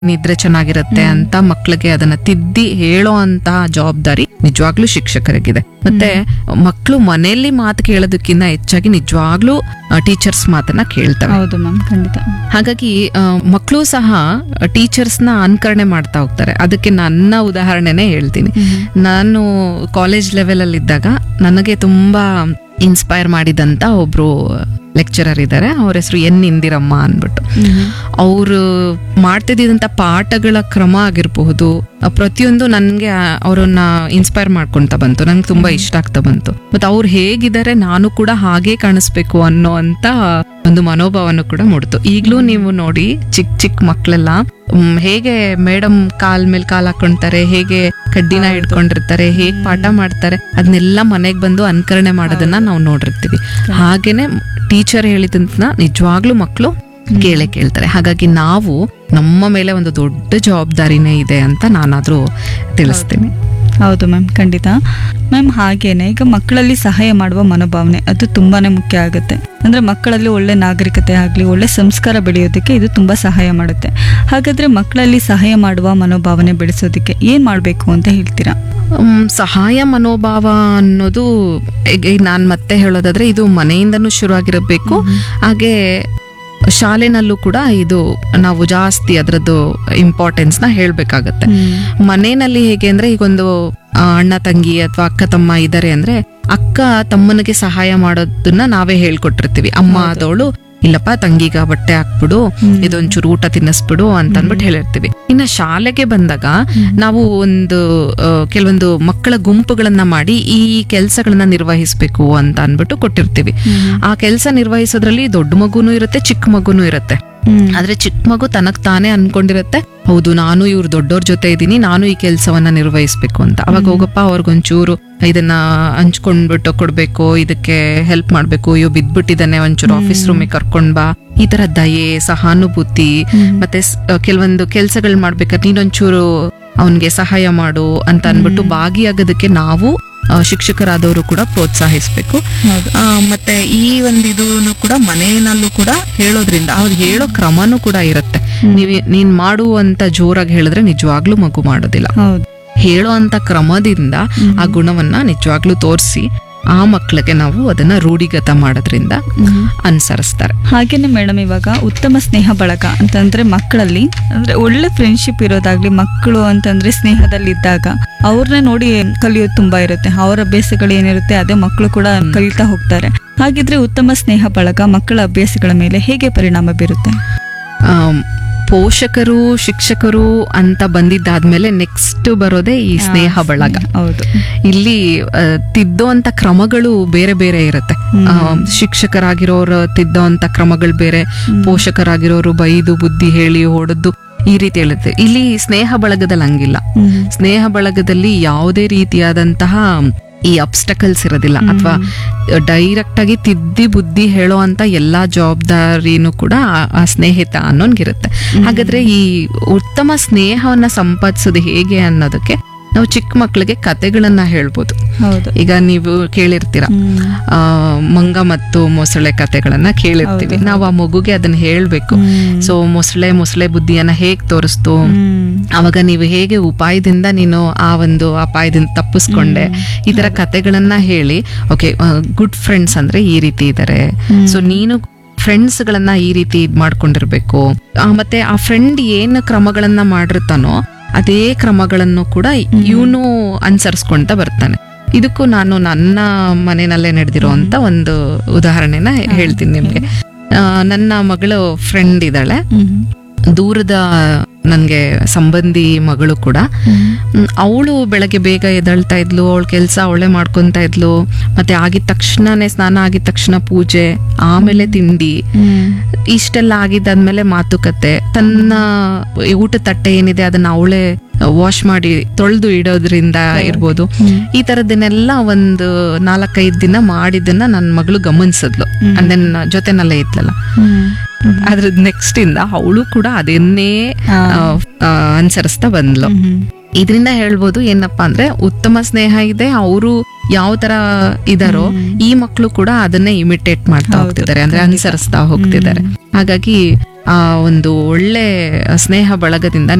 ನಿದ್ರೆ ಚೆನ್ನಾಗಿರುತ್ತೆ ಅಂತ ಮಕ್ಳಿಗೆ ಅದನ್ನ ತಿದ್ದಿ ಹೇಳೋ ಅಂತಹ ಜವಾಬ್ದಾರಿ ನಿಜವಾಗ್ಲೂ ಶಿಕ್ಷಕರಿಗಿದೆ ಮತ್ತೆ ಮಕ್ಕಳು ಮನೆಯಲ್ಲಿ ಮಾತು ಕೇಳೋದಕ್ಕಿಂತ ಹೆಚ್ಚಾಗಿ ನಿಜವಾಗ್ಲೂ ಟೀಚರ್ಸ್ ಮಾತನ್ನ ಕೇಳ್ತವೆ ಹೌದು ಮ್ಯಾಮ್ ಖಂಡಿತ ಹಾಗಾಗಿ ಮಕ್ಕಳು ಸಹ ಟೀಚರ್ಸ್ನ ಅನುಕರಣೆ ಮಾಡ್ತಾ ಹೋಗ್ತಾರೆ ಅದಕ್ಕೆ ನನ್ನ ಉದಾಹರಣೆನೇ ಹೇಳ್ತೀನಿ ನಾನು ಕಾಲೇಜ್ ಲೆವೆಲ್ ಅಲ್ಲಿ ಇದ್ದಾಗ ನನಗೆ ತುಂಬಾ ಇನ್ಸ್ಪೈರ್ ಮಾಡಿದಂತ ಒಬ್ರು ಲೆಕ್ಚರರ್ ಇದ್ದಾರೆ ಅವ್ರ ಹೆಸರು ಎನ್ ಇಂದಿರಮ್ಮ ಅನ್ಬಿಟ್ಟು ಅವರು ಮಾಡ್ತಿದ್ದಂಥ ಪಾಠಗಳ ಕ್ರಮ ಆಗಿರಬಹುದು ಆ ಪ್ರತಿಯೊಂದು ನನಗೆ ಅವರನ್ನ ಇನ್ಸ್ಪೈರ್ ಮಾಡ್ಕೊಂತ ಬಂತು ನಂಗೆ ತುಂಬಾ ಇಷ್ಟ ಆಗ್ತಾ ಬಂತು ಮತ್ತೆ ಅವ್ರು ಹೇಗಿದ್ದಾರೆ ನಾನು ಕೂಡ ಹಾಗೆ ಕಾಣಿಸ್ಬೇಕು ಅನ್ನೋ ಅಂತ ಒಂದು ಮನೋಭಾವನು ಕೂಡ ಮೂಡ್ತು ಈಗ್ಲೂ ನೀವು ನೋಡಿ ಚಿಕ್ಕ ಚಿಕ್ಕ ಮಕ್ಳೆಲ್ಲ ಮ್, ಹೇಗೆ ಮೇಡಮ್ ಕಾಲ್ ಮೇಲೆ ಕಾಲ್ ಹಾಕೊಂತಾರೆ ಹೇಗೆ ಕಡ್ಡಿನ ಹಿಡ್ಕೊಂಡಿರ್ತಾರೆ ಹೇಗ್ ಪಾಠ ಮಾಡ್ತಾರೆ ಅದನ್ನೆಲ್ಲ ಮನೆಗ್ ಬಂದು ಅನುಕರಣೆ ಮಾಡೋದನ್ನ ನಾವು ನೋಡಿರ್ತೀವಿ ಹಾಗೇನೆ ಟೀಚರ್ ಹೇಳಿದಂತ ನಿಜವಾಗ್ಲೂ ಮಕ್ಕಳು ಕೇಳೇ ಕೇಳ್ತಾರೆ ಹಾಗಾಗಿ ನಾವು ನಮ್ಮ ಮೇಲೆ ಒಂದು ದೊಡ್ಡ ಜವಾಬ್ದಾರಿನೇ ಇದೆ ಅಂತ ನಾನಾದ್ರೂ ತಿಳಿಸ್ತೀನಿ ಹೌದು ಮ್ಯಾಮ್ ಖಂಡಿತ ಮ್ಯಾಮ್ ಹಾಗೇನೆ ಈಗ ಮಕ್ಕಳಲ್ಲಿ ಸಹಾಯ ಮಾಡುವ ಮನೋಭಾವನೆ ಅದು ತುಂಬಾನೇ ಮುಖ್ಯ ಆಗುತ್ತೆ ಅಂದ್ರೆ ಮಕ್ಕಳಲ್ಲಿ ಒಳ್ಳೆ ನಾಗರಿಕತೆ ಆಗಲಿ ಒಳ್ಳೆ ಸಂಸ್ಕಾರ ಬೆಳೆಯೋದಕ್ಕೆ ಇದು ತುಂಬಾ ಸಹಾಯ ಮಾಡುತ್ತೆ ಹಾಗಾದ್ರೆ ಮಕ್ಕಳಲ್ಲಿ ಸಹಾಯ ಮಾಡುವ ಮನೋಭಾವನೆ ಬೆಳೆಸೋದಕ್ಕೆ ಏನ್ ಮಾಡಬೇಕು ಅಂತ ಹೇಳ್ತೀರಾ ಮ್, ಸಹಾಯ ಮನೋಭಾವ ಅನ್ನೋದು ಈಗ ನಾನು ಮತ್ತೆ ಹೇಳೋದಾದ್ರೆ ಇದು ಮನೆಯಿಂದನೂ ಶುರು ಆಗಿರಬೇಕು ಹಾಗೆ ಶಾಲೆನಲ್ಲೂ ಕೂಡ ಇದು ನಾವು ಜಾಸ್ತಿ ಅದರದ್ದು ಇಂಪಾರ್ಟೆನ್ಸ್ ನ ಹೇಳ್ಬೇಕಾಗತ್ತೆ ಮನೆಯಲ್ಲಿ ಹೇಗೆ ಅಂದ್ರೆ ಈಗೊಂದು ಆ, ಅಣ್ಣ ತಂಗಿ ಅಥವಾ ಅಕ್ಕ ತಮ್ಮ ಇದ್ದಾರೆ ಅಂದ್ರೆ ಅಕ್ಕ ತಮ್ಮನಿಗೆ ಸಹಾಯ ಮಾಡೋದನ್ನ ನಾವೇ ಹೇಳ್ಕೊಟ್ಟಿರ್ತೀವಿ ಅಮ್ಮ ಆದವಳು ಇಲ್ಲಪ್ಪ ತಂಗಿಗ ಬಟ್ಟೆ ಹಾಕ್ಬಿಡು ಇದೊಂಚೂರು ಊಟ ತಿನ್ನಿಸ್ಬಿಡು ಅಂತ ಅಂದ್ಬಿಟ್ಟು ಹೇಳಿರ್ತೀವಿ ಇನ್ನ ಶಾಲೆಗೆ ಬಂದಾಗ ನಾವು ಒಂದು ಆ, ಕೆಲವೊಂದು ಮಕ್ಕಳ ಗುಂಪುಗಳನ್ನ ಮಾಡಿ ಈ ಕೆಲಸಗಳನ್ನ ನಿರ್ವಹಿಸ್ಬೇಕು ಅಂತ ಅನ್ಬಿಟ್ಟು ಕೊಟ್ಟಿರ್ತೀವಿ ಆ ಕೆಲಸ ನಿರ್ವಹಿಸೋದ್ರಲ್ಲಿ ದೊಡ್ಡ ಮಗುನೂ ಇರುತ್ತೆ ಚಿಕ್ಕ ಮಗುನೂ ಇರುತ್ತೆ ಆದ್ರೆ ಚಿಕ್ಕ ಮಗು ತನಗ್ ತಾನೇ ಅನ್ಕೊಂಡಿರತ್ತೆ ಹೌದು ನಾನು ಇವ್ರು ದೊಡ್ಡೋರ್ ಜೊತೆ ಇದ್ದೀನಿ ನಾನು ಈ ಕೆಲಸವನ್ನ ನಿರ್ವಹಿಸ್ಬೇಕು ಅಂತ ಅವಾಗ ಹೋಗಪ್ಪ ಅವ್ರಿಗೊಂಚೂರು ಇದನ್ನ ಹಂಚ್ಕೊಂಡ್ಬಿಟ್ಟು ಕೊಡ್ಬೇಕು ಇದಕ್ಕೆ ಹೆಲ್ಪ್ ಮಾಡ್ಬೇಕು ಇವ್ ಬಿದ್ಬಿಟ್ಟಿದ್ದಾನೆ ಒಂಚೂರು ಆಫೀಸ್ ರೂಮಿಗೆ ಕರ್ಕೊಂಡ್ ಬಾ ಈ ತರ ದಯೆ ಸಹಾನುಭೂತಿ ಮತ್ತೆ ಸ್- ಕೆಲವೊಂದು ಕೆಲ್ಸಗಳು ಮಾಡ್ಬೇಕಾದ್ರೆ ನೀನೊಂಚೂರು ಅವನ್ಗೆ ಸಹಾಯ ಮಾಡು ಅಂತ ಅನ್ಬಿಟ್ಟು ಭಾಗಿಯಾಗೋದಕ್ಕೆ ನಾವು ಆ, ಶಿಕ್ಷಕರಾದವರು ಕೂಡ ಪ್ರೋತ್ಸಾಹಿಸ್ಬೇಕು ಹೌದು ಆ, ಮತ್ತೆ ಈ ಒಂದು ಇದೂನು ಕೂಡ ಮನೆಯಲ್ಲೂ ಕೂಡ ಹೇಳೋದ್ರಿಂದ ಅವ್ರು ಹೇಳೋ ಕ್ರಮನೂ ಕೂಡ ಇರುತ್ತೆ ನೀವ್ ನೀನ್ ಮಾಡು ಅಂತ ಜೋರಾಗಿ ಹೇಳಿದ್ರೆ ನಿಜವಾಗ್ಲೂ ಮಗು ಮಾಡೋದಿಲ್ಲ ಹೌದು ಹೇಳೋ ಅಂತ ಕ್ರಮದಿಂದ ಆ ಗುಣವನ್ನ ನಿಜವಾಗ್ಲೂ ತೋರಿಸಿ ಆ ಮಕ್ಕಳಿಗೆ ನಾವು ಅದನ್ನ ರೂಢಿಗತ ಮಾಡೋದ್ರಿಂದ ಅನುಸರಿಸ್ತಾರೆ ಹಾಗೇನೆ ಮೇಡಮ್ ಇವಾಗ ಉತ್ತಮ ಸ್ನೇಹ ಬಳಗ ಅಂತಂದ್ರೆ ಮಕ್ಕಳಲ್ಲಿ ಅಂದ್ರೆ ಒಳ್ಳೆ ಫ್ರೆಂಡ್ಶಿಪ್ ಇರೋದಾಗ್ಲಿ ಮಕ್ಕಳು ಅಂತಂದ್ರೆ ಸ್ನೇಹದಲ್ಲಿದ್ದಾಗ ಅವ್ರನ್ನ ನೋಡಿ ಕಲಿಯೋದು ತುಂಬಾ ಇರುತ್ತೆ ಅವರ ಅಭ್ಯಾಸಗಳು ಏನಿರುತ್ತೆ ಅದೇ ಮಕ್ಕಳು ಕೂಡ ಕಲಿತಾ ಹೋಗ್ತಾರೆ ಹಾಗಿದ್ರೆ ಉತ್ತಮ ಸ್ನೇಹ ಬಳಗ ಮಕ್ಕಳ ಅಭ್ಯಾಸಗಳ ಮೇಲೆ ಹೇಗೆ ಪರಿಣಾಮ ಬೀರುತ್ತೆ ಆಮ್, ಪೋಷಕರು ಶಿಕ್ಷಕರು ಅಂತ ಬಂದಿದ್ದಾದ್ಮೇಲೆ ನೆಕ್ಸ್ಟ್ ಬರೋದೇ ಈ ಸ್ನೇಹ ಬಳಗ ಹೌದು ಇಲ್ಲಿ ಆ, ತಿದ್ದೋಂತ ಕ್ರಮಗಳು ಬೇರೆ ಬೇರೆ ಇರುತ್ತೆ ಆ, ಶಿಕ್ಷಕರಾಗಿರೋರು ತಿದ್ದೋಂತ ಕ್ರಮಗಳು ಬೇರೆ ಪೋಷಕರಾಗಿರೋರು ಬೈದು ಬುದ್ಧಿ ಹೇಳಿ ಹೊಡೆದು ಈ ರೀತಿ ಹೇಳುತ್ತೆ ಇಲ್ಲಿ ಸ್ನೇಹ ಬಳಗದಲ್ಲಿ ಹಂಗಿಲ್ಲ ಸ್ನೇಹ ಬಳಗದಲ್ಲಿ ಯಾವುದೇ ರೀತಿಯಾದಂತಹ ಈ ಅಬ್ಸ್ಟಕಲ್ಸ್ ಇರೋದಿಲ್ಲ ಅಥವಾ ಡೈರೆಕ್ಟ್ ಆಗಿ ತಿದ್ದಿ ಬುದ್ಧಿ ಹೇಳೋ ಅಂತ ಎಲ್ಲಾ ಜವಾಬ್ದಾರಿನೂ ಕೂಡ ಆ- ಆ ಸ್ನೇಹಿತ ಅನ್ನೋನ್ಗಿರುತ್ತೆ ಹಾಗಾದ್ರೆ ಈ ಉತ್ತಮ ಸ್ನೇಹವನ್ನ ಸಂಪಾದಿಸೋದು ಹೇಗೆ ಅನ್ನೋದಕ್ಕೆ ನಾವು ಚಿಕ್ಕ ಮಕ್ಕಳಿಗೆ ಕತೆಗಳನ್ನ ಹೇಳ್ಬೋದು ಹೌದು ಈಗ ನೀವು ಕೇಳಿರ್ತೀರ ಹ್ಮ್. ಆ ಮಂಗ ಮತ್ತು ಮೊಸಳೆ ಕತೆಗಳನ್ನ ಕೇಳಿರ್ತೀವಿ ನಾವು ಆ ಮಗುಗೆ ಅದನ್ನ ಹೇಳ್ಬೇಕು ಹ್ಮ್. ಸೊ ಮೊಸಳೆ ಮೊಸಳೆ ಬುದ್ಧಿಯನ್ನ ಹೇಗ್ ತೋರಿಸ್ತು ಹ್ಮ್. ಅವಾಗ ನೀವು ಹೇಗೆ ಉಪಾಯದಿಂದ ನೀನು ಆ ಒಂದು ಅಪಾಯದಿಂದ ತಪ್ಪಿಸ್ಕೊಂಡೆ ಈ ತರ ಕತೆಗಳನ್ನ ಹೇಳಿ ಓಕೆ ಗುಡ್ ಫ್ರೆಂಡ್ಸ್ ಅಂದ್ರೆ ಈ ರೀತಿ ಇದಾರೆ ಸೊ ನೀನು ಫ್ರೆಂಡ್ಸ್ ಗಳನ್ನ ಈ ರೀತಿ ಇದ್ ಮಾಡ್ಕೊಂಡಿರ್ಬೇಕು ಆ, ಮತ್ತೆ ಆ ಫ್ರೆಂಡ್ ಏನ್ ಕ್ರಮಗಳನ್ನ ಮಾಡಿರ್ತಾನೋ ಅದೇ ಕ್ರಮಗಳನ್ನು ಕೂಡ ಇವನು ಅನುಸರಿಸ್ಕೊಂತ ಬರ್ತಾನೆ ಇದಕ್ಕೂ ನಾನು ನನ್ನ ಮನೆಯಲ್ಲೇ ನಡೆದಿರುವಂತ ಒಂದು ಉದಾಹರಣೆನ ಹೇಳ್ತೀನಿ ನಿಮ್ಗೆ ಆ, ನನ್ನ ಮಗಳು ಫ್ರೆಂಡ್ ಇದ್ದಾಳೆ ಹ್ಮ್. ದೂರದ ನನ್ಗೆ ಸಂಬಂಧಿ ಮಗಳು ಕೂಡ ಅವಳು ಬೆಳಗ್ಗೆ ಬೇಗ ಎದಳ್ತಾ ಇದ್ಲು ಅವಳ ಕೆಲಸ ಅವಳೆ ಮಾಡ್ಕೊಂತ ಇದ್ಲು ಮತ್ತೆ ಆಗಿದ ತಕ್ಷಣನೇ ಸ್ನಾನ ಆಗಿದ ತಕ್ಷಣ ಪೂಜೆ ಆಮೇಲೆ ತಿಂಡಿ ಹ್ಮ್. ಇಷ್ಟೆಲ್ಲ ಆಗಿದ್ದಾದ್ಮೇಲೆ ಮಾತುಕತೆ ತನ್ನ ಊಟ ತಟ್ಟೆ ಏನಿದೆ ಅದನ್ನ ಅವಳೇ ವಾಶ್ ಮಾಡಿ ತೊಳೆದು ಇಡೋದ್ರಿಂದ ಇರ್ಬೋದು ಈ ತರದನ್ನೆಲ್ಲ ಒಂದು ನಾಲ್ಕೈದು ದಿನ ಮಾಡಿದ್ದನ್ನ ನನ್ನ ಮಗಳು ಗಮನಿಸಿದ್ಲು ಅಂಡ್ ದೆನ್ ಜೊತೆನಲ್ಲೇ ಇದ್ಲಲ್ಲ ಹ್ಮ್. ಅದ್ರ ನೆಕ್ಸ್ಟ್ ಇಂದ ಅವಳು ಕೂಡ ಅದನ್ನೇ ಹಾ. ಆ, ಆ, ಅನುಸರಿಸ್ತಾ ಬಂದ್ಲು ಹ್ಮ್. ಇದರಿಂದ ಹೇಳ್ಬೋದು ಏನಪ್ಪಾ ಅಂದ್ರೆ ಉತ್ತಮ ಸ್ನೇಹ ಇದೆ ಅವರು ಯಾವ ತರ ಇದಾರೋ ಈ ಮಕ್ಕಳು ಕೂಡ ಅದನ್ನೇ ಇಮಿಟೇಟ್ ಮಾಡ್ತಾ ಹೌದು, ಹೋಗ್ತಿದ್ದಾರೆ ಅಂದ್ರೆ ಖಂಡಿತ. ಅನುಸರಿಸ್ತಾ ಹೋಗ್ತಿದ್ದಾರೆ ಹಾಗಾಗಿ ಆ ಒಂದು ಒಳ್ಳೆ ಸ್ನೇಹ ಬಳಗದಿಂದ